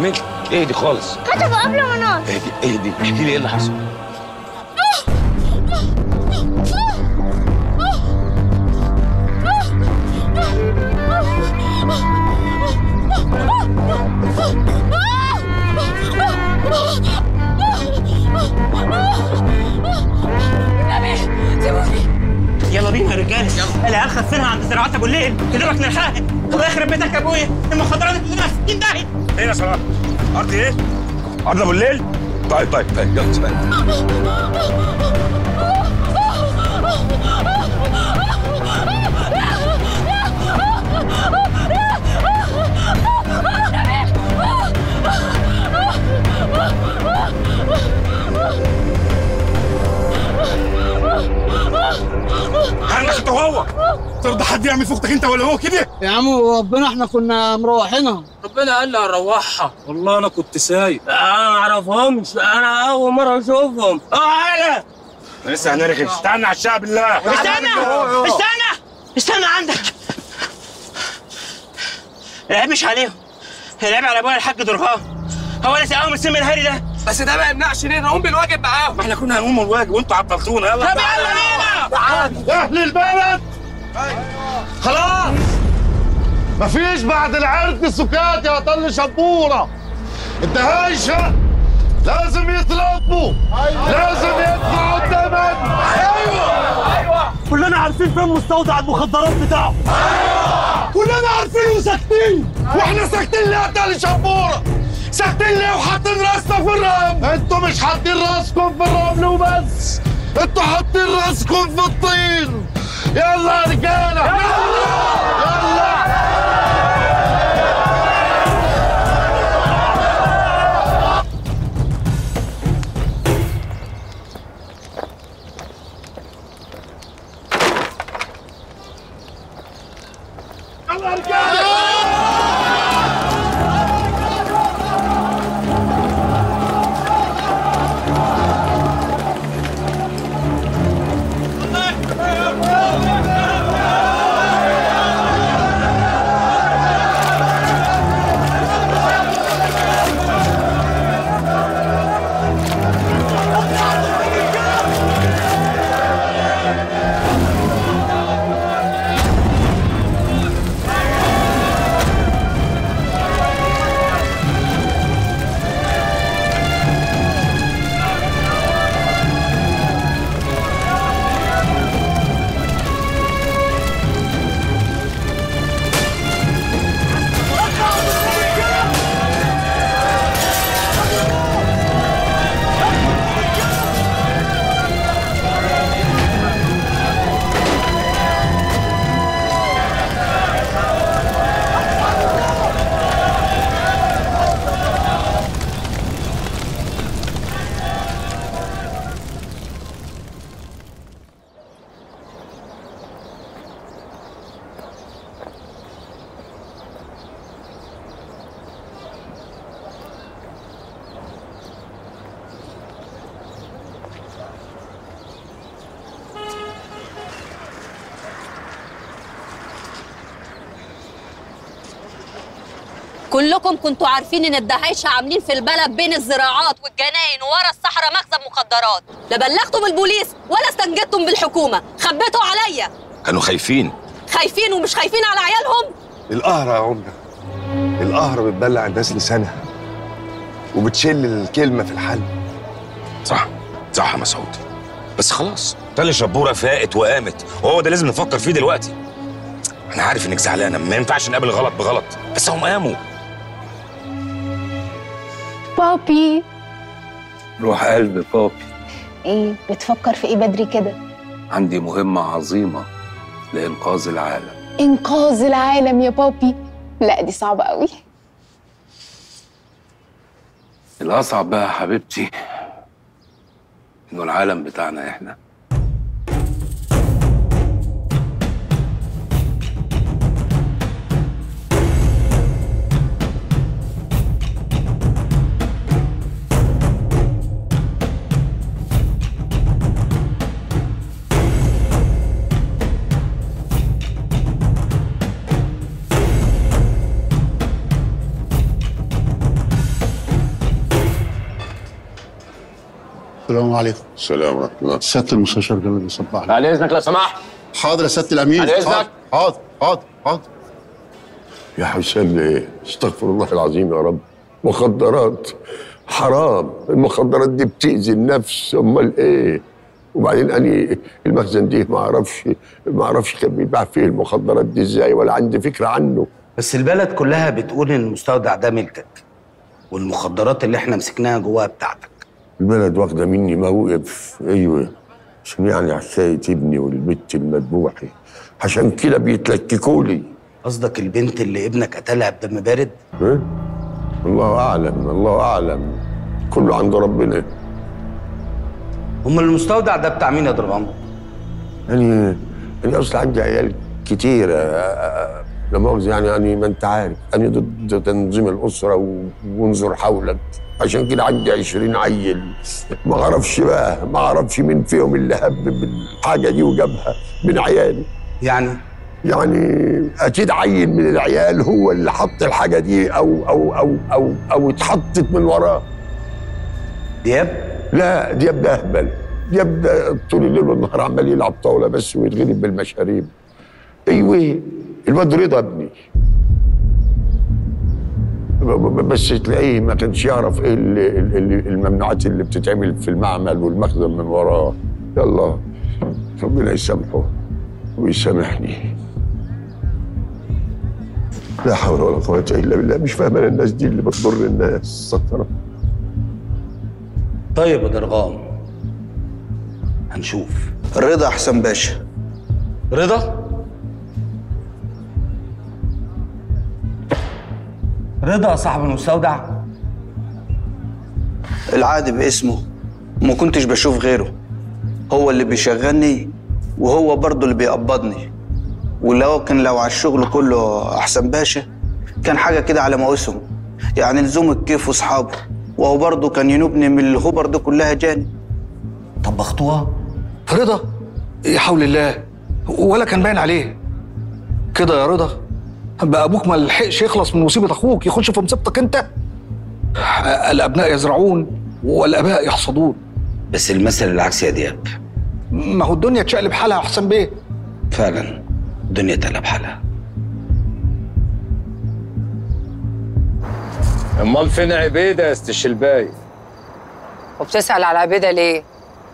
مالك اهدي خالص كتبوا قبل ما نقعد اهدي اهدي احكي لي ايه اللي حصل يلا بينا يا رجاله يلا العيال خسرها عند زراعات ابو الليل كده نلحقها الله يخرب بيتك يا ابويا المخدرات اللي 60 داهيه ايه يا صلاح ارض ايه ارض ابو الليل طيب طيب طيب يلا سلام عندك انت وهو ترضى حد يعمل في اختك انت ولا هو كده يا عم ربنا احنا كنا مروحينها ربنا قال لي هنروحها والله انا كنت سايق انا ما اعرفهمش انا اول مره اشوفهم تعالى لسه هنرغي استنى على الشعب بالله استنى استنى استنى عندك العيب مش عليهم العيب على ابويا الحاج درغام هو اللي سقاهم السم الهري ده بس ده ما يمنعش ليه نقوم بالواجب معاهم ما احنا كنا هنقوم الواجب وانتوا عطلتونا يلا طب يلا بينا اهل البلد خلاص مفيش بعد العرق سكات يا طل شبوره الدهايشه لازم يتربوا لازم يدفعوا الثمن ايوه كلنا عارفين فين مستودع المخدرات بتاعه كلنا عارفين وساكتين واحنا ساكتين ليه يا طل شبوره ساكتين ليه وحاطين راسنا في الرمل انتوا مش حاطين راسكم في الرمل وبس انتوا حاطين راسكم في الطين يلا يا رجاله يلا يلا يلا يا رجاله كلكم كنتوا عارفين ان الدهايشه عاملين في البلد بين الزراعات والجناين ورا الصحراء مخزن مخدرات لا بلغتم البوليس ولا استنجدتم بالحكومه خبيتوا عليا كانوا خايفين خايفين ومش خايفين على عيالهم القهرة يا عمدة القهرة بتبلع الناس لسانها وبتشل الكلمة في الحل صح صح يا مسعود بس خلاص تل شبوره فاقت وقامت وهو ده لازم نفكر فيه دلوقتي انا عارف انك زعلانه ما ينفعش نقابل غلط بغلط بس هم قاموا بابي روح قلبي بابي ايه بتفكر في ايه بدري كده عندي مهمة عظيمة لإنقاذ العالم انقاذ العالم يا بابي لا دي صعبة قوي الأصعب بقى يا حبيبتي إنه العالم بتاعنا إحنا السلام عليكم السلام ورحمه الله سياده المستشار جمال بيصبح لي على اذنك لو سمحت حاضر يا سياده الامين على إذنك. حاضر حاضر حاضر حاضر يا حسام ايه استغفر الله العظيم يا رب مخدرات حرام المخدرات دي بتأذي النفس امال ايه وبعدين اني المخزن دي ما اعرفش ما اعرفش كان بيباع فيه المخدرات دي ازاي ولا عندي فكره عنه بس البلد كلها بتقول ان المستودع ده ملكك والمخدرات اللي احنا مسكناها جواها بتاعتك البلد واخده مني موقف ايوه عشان يعني حكايه ابني والبت المذبوحه عشان كده بيتلككوا لي قصدك البنت اللي ابنك قتلها بدم بارد ها؟ الله اعلم الله اعلم كله عند ربنا امال المستودع ده بتاع مين يا درغام يعني يعني اصل عندي عيال كتيرة لا مؤاخذة يعني يعني ما انت عارف انا ضد تنظيم الاسره و- وانظر حولك عشان كده عندي 20 عيل ما اعرفش بقى ما اعرفش مين فيهم اللي هبب الحاجه دي وجابها من عيالي يعني يعني اكيد عيل من العيال هو اللي حط الحاجه دي او او او او او اتحطت من وراه دياب لا دياب ده اهبل دياب ده طول الليل والنهار عمال يلعب طاوله بس ويتغلب بالمشاريب ايوه الواد رضا ابني ب- ب- بس تلاقيه ما كانش يعرف ايه اللي اللي الممنوعات اللي بتتعمل في المعمل والمخزن من وراه يلا ربنا يسامحه ويسامحني لا حول ولا قوة إلا بالله مش فاهم أنا الناس دي اللي بتضر الناس استغفر طيب يا درغام هنشوف رضا حسن باشا رضا رضا صاحب المستودع العادي باسمه وما كنتش بشوف غيره هو اللي بيشغلني وهو برضه اللي بيقبضني ولو كان لو على الشغل كله احسن باشا كان حاجه كده على مواسمه يعني لزوم الكيف واصحابه وهو برضه كان ينوبني من الهبر دي كلها جاني طبختوها رضا يا حول الله ولا كان باين عليه كده يا رضا بقى ابوك ما لحقش يخلص من مصيبه اخوك يخش في مصيبتك انت الابناء يزرعون والاباء يحصدون بس المثل العكس يا دياب ما هو الدنيا تشقلب حالها يا حسن بيه فعلا الدنيا تقلب حالها امال فين عبيده يا استشلباي وبتسأل على عبيدة ليه؟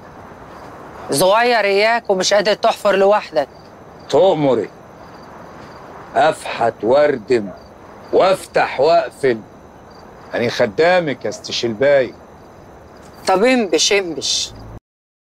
صغير إياك ومش قادر تحفر لوحدك تؤمري افحت واردم وافتح واقفل يعني خدامك يا استشلباي طب انبش انبش